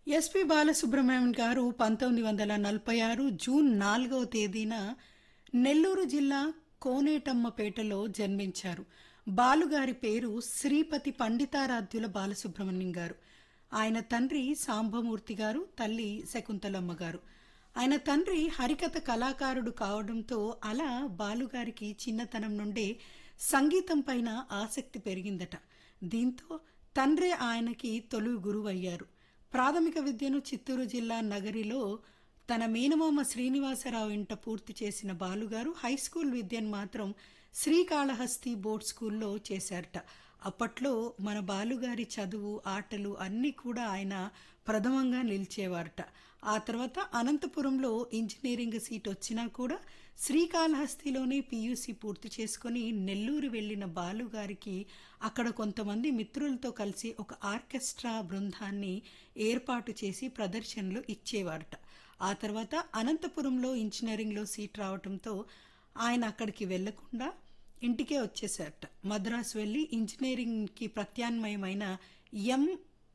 SP Balasubrahmanyam గారు పంతొమ్మిది వందల నలభై ఆరు జూన్ నాలుగవ తేదీన నెల్లూరు జిల్లా కోనేటమ్మపేటలో జన్మించారు బాలుగారి పేరు శ్రీపతి పండితారాధ్యుల బాలసుబ్రహ్మణ్యం గారు ఆయన తండ్రి సాంబమూర్తి గారు తల్లి శకుంతలమ్మ గారు ఆయన తండ్రి హరికథ కళాకారుడు కావడంతో అలా బాలుగారికి చిన్నతనం నుండే సంగీతం పైన ఆసక్తి పెరిగిందట దీంతో తండ్రే ఆయనకి తొలి గురువయ్యారు ప్రాథమిక విద్యను చిత్తూరు జిల్లా నగరిలో తన మేనమామ శ్రీనివాసరావు ఇంట పూర్తి చేసిన బాలుగారు హై స్కూల్ విద్యను మాత్రం శ్రీకాళహస్తి బోర్డ్ స్కూల్లో చేశారట అప్పట్లో మన బాలుగారి చదువు ఆటలు అన్నీ కూడా ఆయన ప్రథమంగా నిలిచేవారట ఆ తర్వాత అనంతపురంలో ఇంజనీరింగ్ సీట్ వచ్చినా కూడా శ్రీకాళహస్తిలోనే పీయూసీ పూర్తి చేసుకుని నెల్లూరు వెళ్ళిన బాలుగారికి అక్కడ కొంతమంది మిత్రులతో కలిసి ఒక ఆర్కెస్ట్రా బృందాన్ని ఏర్పాటు చేసి ప్రదర్శనలు ఇచ్చేవారట ఆ తర్వాత అనంతపురంలో ఇంజనీరింగ్లో సీట్ రావడంతో ఆయన అక్కడికి వెళ్లకుండా ఇంటికే వచ్చేసారట మద్రాసు వెళ్ళి ఇంజనీరింగ్కి ప్రత్యామ్నాయమైన ఎం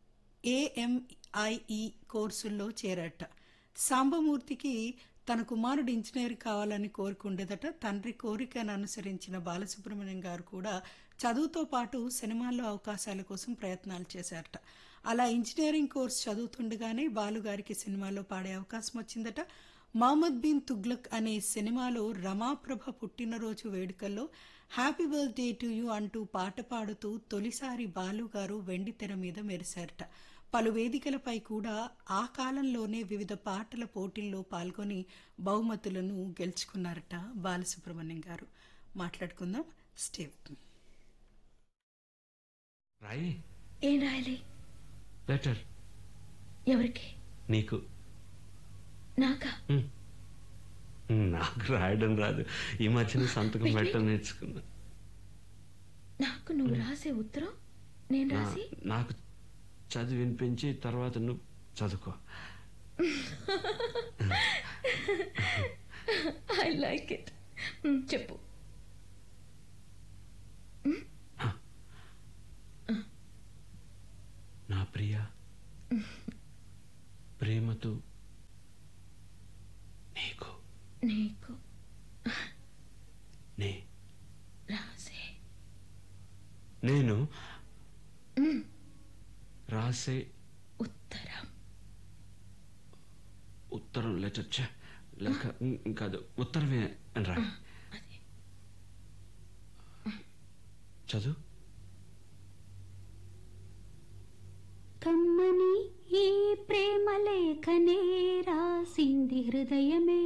ఏఎంఐఈ కోర్సుల్లో చేరట సాంబమూర్తికి తన కుమారుడు ఇంజనీర్ కావాలని కోరుకుండేదట తండ్రి కోరికను అనుసరించిన బాలసుబ్రహ్మణ్యం గారు కూడా చదువుతో పాటు సినిమాల్లో అవకాశాల కోసం ప్రయత్నాలు చేశారట అలా ఇంజనీరింగ్ కోర్స్ చదువుతుండగానే బాలుగారికి సినిమాలో పాడే అవకాశం వచ్చిందట మహమ్మద్ బిన్ తుగ్లక్ అనే సినిమాలో రమాప్రభ పుట్టినరోజు వేడుకల్లో హ్యాపీ బర్త్డే టు యూ అంటూ పాట పాడుతూ తొలిసారి బాలుగారు వెండి తెర మీద మెరిశారట పలు వేదికలపై కూడా ఆ కాలంలోనే వివిధ పాటల పోటీల్లో పాల్గొని బహుమతులను గెలుచుకున్నారట బాలసుబ్రహ్మణ్యం గారు మాట్లాడుకుందాం స్టేవ్ రాయి ఏం రాయాలి లెటర్ ఎవరికి నీకు నాకా ఉమ్. నాకు రాయడం రాదు ఈ మధ్యన సంతకం పెట్టడం నేర్చుకున్నా నాకు నువ్వు రాసే ఉత్తరం నేను నా- రాసి నాకు చదివి వినిపించి తర్వాత నువ్వు చదువుకో ఐ లైక్ ఇట్ చెప్పు నా ప్రియ ప్రేమతో నీకు నీకు నే రాసే నేను రాసే ఉత్తరం ఉత్తరం లెటర్ ఛే, లేక ఉమ్, కాదు ఉత్తరమే అని రా అదే చదువు కమ్మని ఈ ప్రేమ లేఖనే రాసింది హృదయమే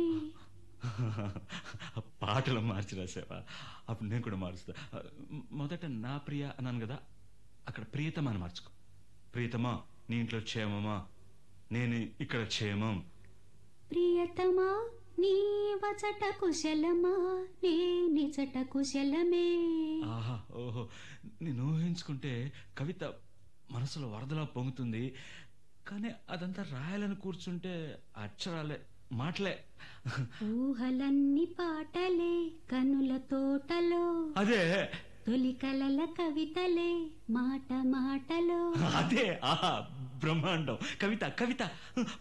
పాటలు మార్చి రాసావా అప్పుడు నేను కూడా మారుస్తా మొదట నా ప్రియ అన్నాను కదా అక్కడ ప్రియతమా అని మార్చుకో ప్రియతమా నీ ఇంట్లో క్షేమమా నేను ఇక్కడ క్షేమం ప్రియతమా నీ వచట కుశలమా నే నిజట కుశలమే ఆహా ఓహో నేను ఊహించుకుంటే కవిత మనసులో వరదలా పొంగుతుంది కానీ అదంతా రాయాలని కూర్చుంటే అక్షరాలే మాటలే ఊహలన్నీ పాటలే కనుల తోటలో అదే తొలి కలల కవితలే మాట మాటలో అదే ఆహా బ్రహ్మాండం కవిత కవిత